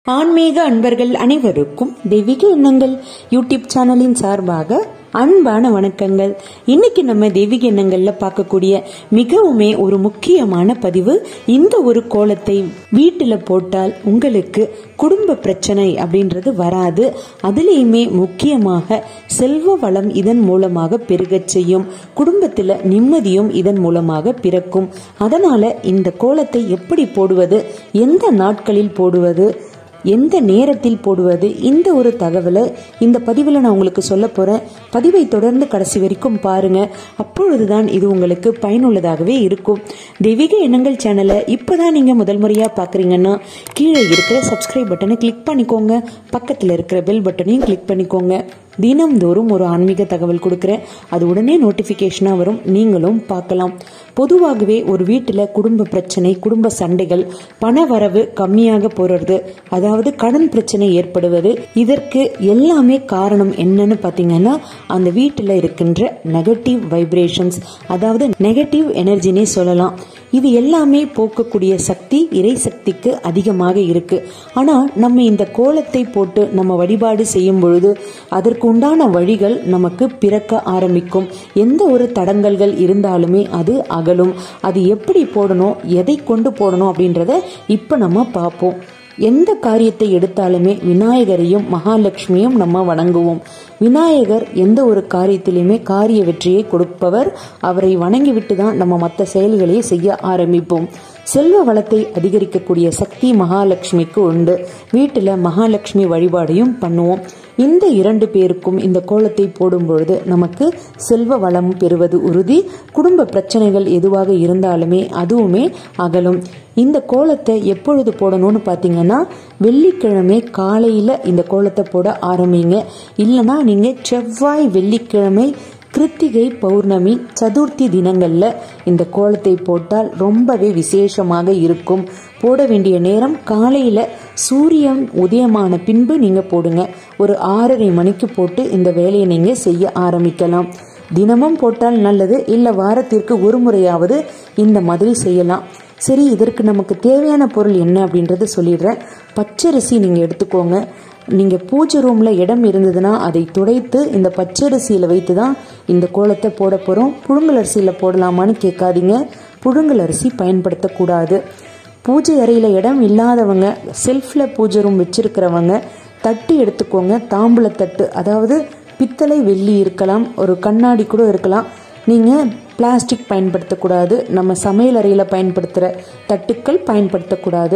ஆன்மீக அன்பர்கள் அனைவருக்கும் தெய்வீக எண்ணங்கள் யூடியூப் சேனலின் சார்பாக அன்பான வணக்கங்கள் இன்னைக்கு நம்ம தெய்வீக எண்ணங்கள்ல பார்க்கக்கூடிய மிகவுமே ஒரு முக்கியமான பதிவு இந்த ஒரு கோலத்தை வீட்டுல போட்டால் உங்களுக்கு குடும்ப பிரச்சனை அப்படின்றது வராது அதுலேயுமே முக்கியமாக செல்வ வளம் இதன் மூலமாக பெருகச் செய்யும் குடும்பத்தில் நிம்மதியும் இதன் மூலமாக பிறக்கும் அதனால இந்த கோலத்தை எப்படி போடுவது எந்த நாட்களில் போடுவது எந்த நேரத்தில் போடுவது இந்த ஒரு தகவலை இந்த பதிவில் நான் உங்களுக்கு சொல்ல போகிறேன் பதிவை தொடர்ந்து கடைசி வரைக்கும் பாருங்க அப்பொழுதுதான் இது உங்களுக்கு பயனுள்ளதாகவே இருக்கும் தெய்வீக எண்ணங்கள் சேனலை இப்போதான் நீங்கள் முதல் முறையாக பார்க்குறீங்கன்னா கீழே இருக்கிற சப்ஸ்கிரைப் பட்டனை கிளிக் பண்ணிக்கோங்க பக்கத்தில் இருக்கிற பெல் பட்டனையும் கிளிக் பண்ணிக்கோங்க தினம்தோறும் ஒரு ஆன்மீக தகவல் கொடுக்குறேன் அது உடனே நோட்டிஃபிகேஷனாக வரும் நீங்களும் பார்க்கலாம் பொதுவாகவே ஒரு வீட்டில் குடும்ப பிரச்சனை குடும்ப சண்டைகள் பண வரவு கம்மியாக போறது அதாவது கடன் பிரச்சனை ஏற்படுவது இதற்கு எல்லாமே காரணம் என்னன்னு பார்த்தீங்கன்னா அந்த வீட்டில் இருக்கின்ற நெகட்டிவ் வைப்ரேஷன்ஸ் அதாவது நெகட்டிவ் எனர்ஜினே சொல்லலாம் இது எல்லாமே போக்கக்கூடிய சக்தி இறை சக்திக்கு அதிகமாக இருக்கு ஆனா நம்ம இந்த கோலத்தை போட்டு நம்ம வழிபாடு செய்யும் பொழுது அதற்கு உண்டான வழிகள் நமக்கு பிறக்க ஆரம்பிக்கும் எந்த ஒரு தடங்கல்கள் இருந்தாலுமே அது அகலும் அது எப்படி போடணும் எதை கொண்டு போடணும் அப்படின்றத இப்ப நம்ம பார்ப்போம் எந்த காரியத்தை எடுத்தாலுமே விநாயகரையும் மகாலட்சுமியும் நம்ம வணங்குவோம் விநாயகர் எந்த ஒரு காரியத்திலையுமே காரிய வெற்றியை கொடுப்பவர் அவரை வணங்கிவிட்டு தான் நம்ம மற்ற செயல்களையே செய்ய ஆரம்பிப்போம் செல்வ வளத்தை அதிகரிக்கக்கூடிய சக்தி மகாலட்சுமிக்கு உண்டு வீட்டில் மகாலட்சுமி வழிபாடையும் பண்ணுவோம் இந்த இரண்டு பேருக்கும் இந்த கோலத்தை போடும் பொழுது நமக்கு செல்வ வளம் பெறுவது உறுதி குடும்ப பிரச்சனைகள் எதுவாக இருந்தாலுமே அதுவுமே அகலும் இந்த கோலத்தை எப்பொழுது போடணும்னு பார்த்தீங்கன்னா வெள்ளிக்கிழமை காலையில் இந்த கோலத்தை போட ஆரம்பிங்க இல்லைனா நீங்கள் செவ்வாய் வெள்ளிக்கிழமை கிருத்திகை பௌர்ணமி சதுர்த்தி தினங்கள்ல இந்த கோலத்தை போட்டால் ரொம்பவே விசேஷமாக இருக்கும் போட வேண்டிய நேரம் காலையில சூரியன் உதயமான பின்பு நீங்க போடுங்க ஒரு ஆறரை மணிக்கு போட்டு இந்த வேலையை நீங்க செய்ய ஆரம்பிக்கலாம் தினமும் போட்டால் நல்லது இல்லை வாரத்திற்கு ஒரு முறையாவது இந்த மாதிரி செய்யலாம் சரி இதற்கு நமக்கு தேவையான பொருள் என்ன அப்படின்றத சொல்லிடுறேன் பச்சரிசி நீங்கள் எடுத்துக்கோங்க நீங்கள் பூஜை ரூமில் இடம் இருந்ததுன்னா அதை துடைத்து இந்த பச்சரிசியில் வைத்து தான் இந்த கோலத்தை போட போகிறோம் புழுங்கல் அரிசியில் போடலாமான்னு கேட்காதீங்க புழுங்கல் அரிசி பயன்படுத்தக்கூடாது பூஜை அறையில் இடம் இல்லாதவங்க செல்ஃபில் பூஜை ரூம் வச்சிருக்கிறவங்க தட்டு எடுத்துக்கோங்க தாம்பூல தட்டு அதாவது பித்தளை வெள்ளி இருக்கலாம் ஒரு கண்ணாடி கூட இருக்கலாம் நீங்கள் பிளாஸ்டிக் பயன்படுத்தக்கூடாது நம்ம சமையல் அறையில் பயன்படுத்துகிற தட்டுக்கள் பயன்படுத்தக்கூடாது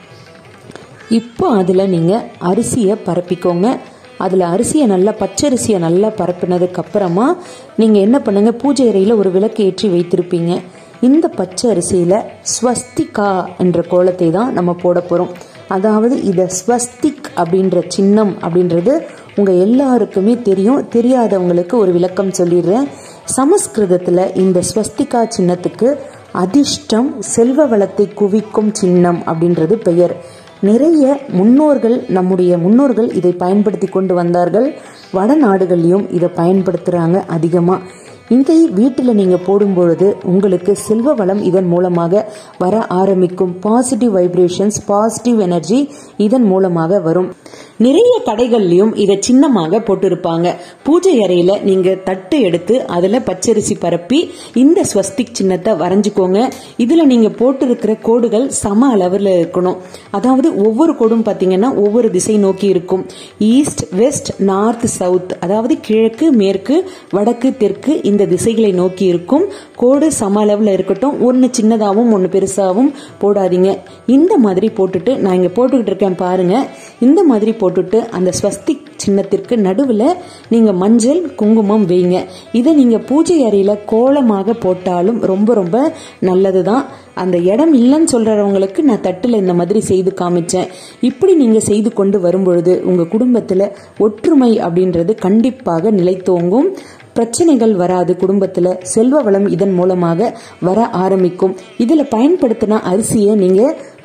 இப்போ அதில் நீங்கள் அரிசியை பரப்பிக்கோங்க அதில் அரிசியை நல்லா பச்சரிசியை நல்லா பரப்பினதுக்கு அப்புறமா நீங்கள் என்ன பண்ணுங்க பூஜை அறையில் ஒரு விளக்கு ஏற்றி வைத்திருப்பீங்க இந்த பச்சை அரிசியில் ஸ்வஸ்திகா என்ற கோலத்தை தான் நம்ம போட போகிறோம் அதாவது இதை ஸ்வஸ்திக் அப்படின்ற சின்னம் அப்படின்றது உங்கள் எல்லாருக்குமே தெரியும் தெரியாதவங்களுக்கு ஒரு விளக்கம் சொல்லிடுறேன் சமஸ்கிருதத்தில் இந்த ஸ்வஸ்திகா சின்னத்துக்கு அதிர்ஷ்டம் செல்வ வளத்தை குவிக்கும் சின்னம் அப்படின்றது பெயர் நிறைய முன்னோர்கள் நம்முடைய முன்னோர்கள் இதை பயன்படுத்தி கொண்டு வந்தார்கள் வடநாடுகள்லையும் இதை பயன்படுத்துகிறாங்க அதிகமாக இதை வீட்டில் நீங்கள் போடும்பொழுது உங்களுக்கு செல்வ வளம் இதன் மூலமாக வர ஆரம்பிக்கும் பாசிட்டிவ் வைப்ரேஷன்ஸ் பாசிட்டிவ் எனர்ஜி இதன் மூலமாக வரும் நிறைய கடைகள்லயும் இதை சின்னமாக போட்டிருப்பாங்க பூஜை அறையில நீங்க தட்டு எடுத்து அதுல பச்சரிசி பரப்பி இந்த ஸ்வஸ்திக் சின்னத்தை வரைஞ்சுக்கோங்க இதுல நீங்க போட்டிருக்கிற கோடுகள் சம அளவில் இருக்கணும் அதாவது ஒவ்வொரு கோடும் பாத்தீங்கன்னா ஒவ்வொரு திசை நோக்கி இருக்கும் ஈஸ்ட் வெஸ்ட் நார்த் சவுத் அதாவது கிழக்கு மேற்கு வடக்கு தெற்கு இந்த திசைகளை நோக்கி இருக்கும் கோடு சம அளவில் இருக்கட்டும் ஒன்று சின்னதாகவும் ஒன்று பெருசாகவும் போடாதீங்க இந்த மாதிரி போட்டுட்டு நான் இங்கே போட்டுக்கிட்டு இருக்கேன் பாருங்க இந்த மாதிரி போட்டுட்டு அந்த ஸ்வஸ்திக் சின்னத்திற்கு நடுவில் நீங்கள் மஞ்சள் குங்குமம் வைங்க இதை நீங்கள் பூஜை அறையில் கோலமாக போட்டாலும் ரொம்ப ரொம்ப நல்லது தான் அந்த இடம் இல்லைன்னு சொல்கிறவங்களுக்கு நான் தட்டில் இந்த மாதிரி செய்து காமிச்சேன் இப்படி நீங்கள் செய்து கொண்டு வரும்பொழுது உங்கள் குடும்பத்தில் ஒற்றுமை அப்படின்றது கண்டிப்பாக நிலைத்தோங்கும் பிரச்சனைகள் வராது குடும்பத்தில் செல்வ வளம் இதன் மூலமாக வர ஆரம்பிக்கும் இதில் பயன்படுத்தின அரிசியை நீங்கள்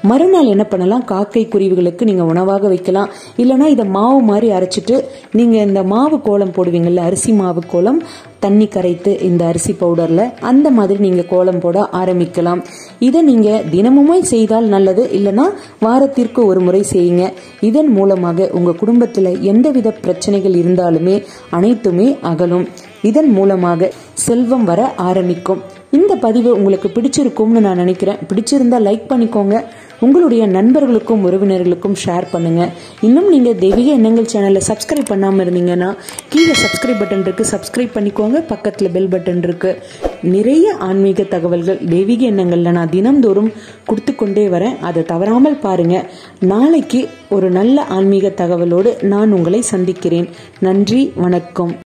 மறுநாள் என்ன பண்ணலாம் காக்கை குருவிகளுக்கு நீங்க உணவாக வைக்கலாம் இல்லைன்னா இதை மாவு மாதிரி அரைச்சிட்டு நீங்க இந்த மாவு கோலம் போடுவீங்கல்ல அரிசி மாவு கோலம் தண்ணி கரைத்து இந்த அரிசி பவுடர்ல அந்த மாதிரி நீங்க கோலம் போட ஆரம்பிக்கலாம் இதை நீங்க தினமுமே செய்தால் நல்லது இல்லைன்னா வாரத்திற்கு ஒரு முறை செய்யுங்க இதன் மூலமாக உங்க குடும்பத்துல எந்தவித பிரச்சனைகள் இருந்தாலுமே அனைத்துமே அகலும் இதன் மூலமாக செல்வம் வர ஆரம்பிக்கும் இந்த பதிவு உங்களுக்கு பிடிச்சிருக்கும்னு நான் நினைக்கிறேன் பிடிச்சிருந்தா லைக் பண்ணிக்கோங்க உங்களுடைய நண்பர்களுக்கும் உறவினர்களுக்கும் ஷேர் பண்ணுங்க இன்னும் நீங்க தெய்வீக எண்ணங்கள் சேனலை சப்ஸ்கிரைப் பண்ணாம இருந்தீங்கன்னா கீழே சப்ஸ்கிரைப் பட்டன் இருக்கு சப்ஸ்கிரைப் பண்ணிக்கோங்க பக்கத்துல பெல் பட்டன் இருக்கு நிறைய ஆன்மீக தகவல்கள் தெய்வீக எண்ணங்கள்ல நான் தினம்தோறும் கொடுத்து கொண்டே வரேன் அதை தவறாமல் பாருங்க நாளைக்கு ஒரு நல்ல ஆன்மீக தகவலோடு நான் உங்களை சந்திக்கிறேன் நன்றி வணக்கம்